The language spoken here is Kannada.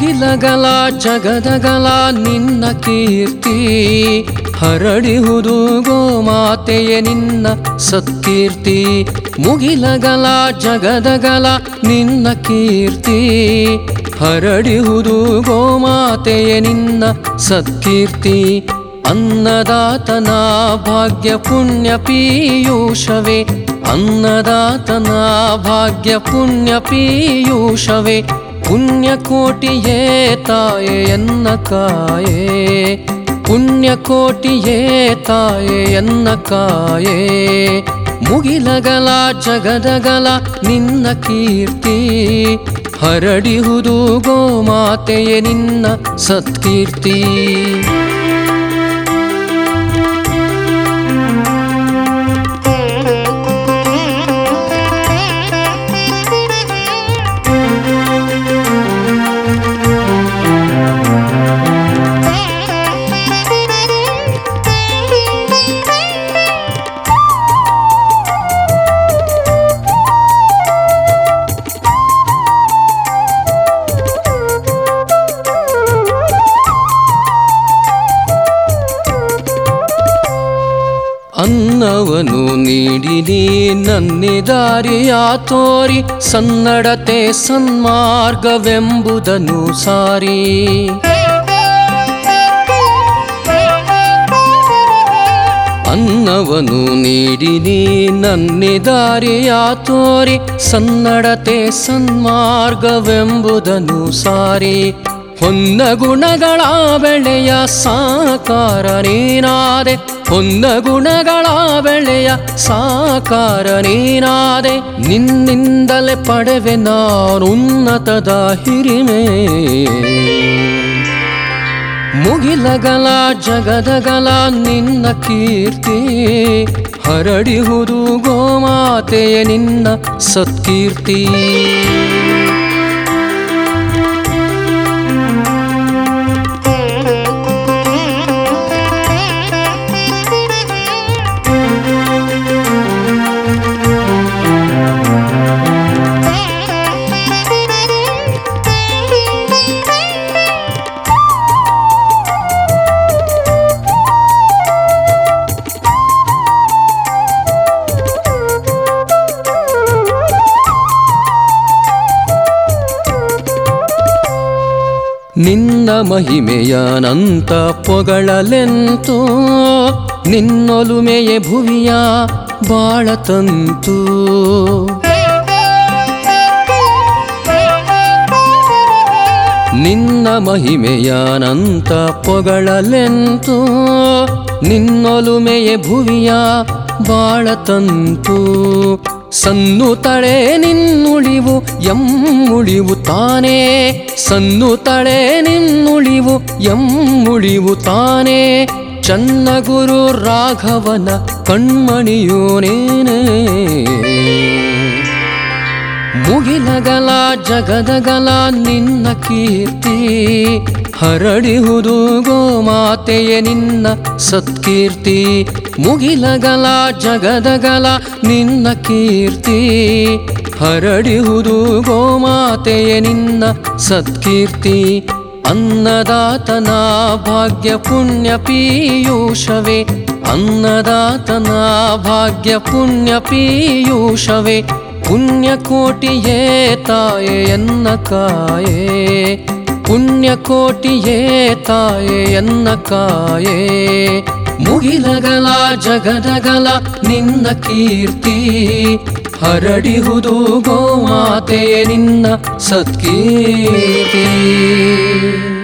ಮುಗಿಲಗಲ ಜಗದಗಲ ನಿನ್ನ ಕೀರ್ತಿ ಹರಡಿಹುದು ಗೋಮಾತೆಯೇ ನಿನ್ನ ಸತ್ಕೀರ್ತಿ ಮುಗಿಲಗಲ ಜಗದಗಲ ನಿನ್ನ ಕೀರ್ತಿ ಹರಡಿಹುದು ಗೋಮಾತೆಯೇ ನಿನ್ನ ಸತ್ಕೀರ್ತಿ ಅನ್ನದಾತನ ಭಾಗ್ಯ ಪುಣ್ಯ ಪೀಯೂಷವೇ ಅನ್ನದಾತನ ಭಾಗ್ಯ ಪುಣ್ಯ ಪೀಯೂಷವೇ ಪುಣ್ಯಕೋಟಿಯೇ ತಾಯೆ ಎನ್ನ ಕಾಯೇ ಪುಣ್ಯಕೋಟಿಯೇ ತಾಯೆ ಎನ್ನ ಕಾಯೇ ಮುಗಿಲಗಲ ಜಗದಗಲ ನಿನ್ನ ಕೀರ್ತಿ ಹರಡಿಹುದು ಗೋಮಾತೆಯೇ ನಿನ್ನ ಸತ್ಕೀರ್ತಿ ಅನ್ನವನು ನೀಡಿ ನೀ ನನ್ನಿದಾರಿಯ ತೋರಿ ಸನ್ನಡತೆ ಸನ್ಮಾರ್ಗವೆಂಬುದನ್ನು ಸಾರಿ ಅನ್ನವನು ನೀಡಿ ನೀ ನನ್ನಿದಾರಿಯ ತೋರಿ ಸನ್ನಡತೆ ಸನ್ಮಾರ್ಗವೆಂಬುದನ್ನು ಸಾರಿ ಹೊನ್ನ ಗುಣಗಳ ಬೆಳೆಯ ಸಾಕಾರ ನೀನಾದೆ ಹೊನ್ನ ಗುಣಗಳ ಬೆಳೆಯ ಸಾಕಾರ ನೀನಾದೆ ನಿನ್ನಿಂದಲೇ ಪಡೆವೆ ನಾನು ಉನ್ನತದ ಹಿರಿಮೆ ಮುಗಿಲಗಲ ಜಗದಗಲ ನಿನ್ನ ಕೀರ್ತಿ ಹರಡಿಹುದು ಗೋಮಾತೆಯ ನಿನ್ನ ಸತ್ಕೀರ್ತಿ ನಿನ್ನ ಮಹಿಮೆಯನಂತ ಪೊಗಳಲೆಂತು ನಿನ್ನೊಲುಮೆಯೇ ಭುವಿಯ ಬಾಳತಂತು ನಿನ್ನ ಮಹಿಮೆಯನಂತ ಪೊಗಳಲೆಂತು ನಿನ್ನೊಲುಮೆಯೇ ಭುವಿಯ ಬಾಳತಂತು ಸನ್ನು ತಳೆ ನಿನ್ನುಳಿವು ಎಮ್ಮುಳಿವು ತಾನೇ ಸನ್ನು ತಳೆ ನಿನ್ನುಳಿವು ಎಮ್ಮುಳಿವು ತಾನೇ ಚನ್ನ ಗುರು ರಾಘವನ ಕಣ್ಮಣಿಯೋ ನೇನೇ ಮುಗಿಲಗಲ ಜಗದಗಲ ನಿನ್ನ ಕೀರ್ತಿ ಹರಡಿಹುದು ಗೋಮಾತೆಯೇ ನಿನ್ನ ಸತ್ಕೀರ್ತಿ ಮುಗಿಲಗಲ ಜಗದಗಲ ನಿನ್ನ ಕೀರ್ತಿ ಹರಡಿಹುದು ಗೋಮಾತೆಯೇ ನಿನ್ನ ಸತ್ಕೀರ್ತಿ ಅನ್ನದಾತನ ಭಾಗ್ಯ ಪುಣ್ಯ ಪೀಯೂಷವೇ ಅನ್ನದಾತನ ಭಾಗ್ಯ ಪುಣ್ಯ ಪೀಯೂಷವೇ ಪುಣ್ಯಕೋಟಿಯೇ ತಾಯೆ ಎನ್ನ ಕಾಯೇ ಪುಣ್ಯಕೋಟಿಯೇ ತಾಯೆ ಎನ್ನ ಕಾಯೇ ಮುಗಿಲಗಲ ಜಗದಗಲ ನಿನ್ನ ಕೀರ್ತಿ ಹರಡಿಹುದು ಗೋಮಾತೆಯೇ ನಿನ್ನ ಸತ್ಕೀರ್ತಿ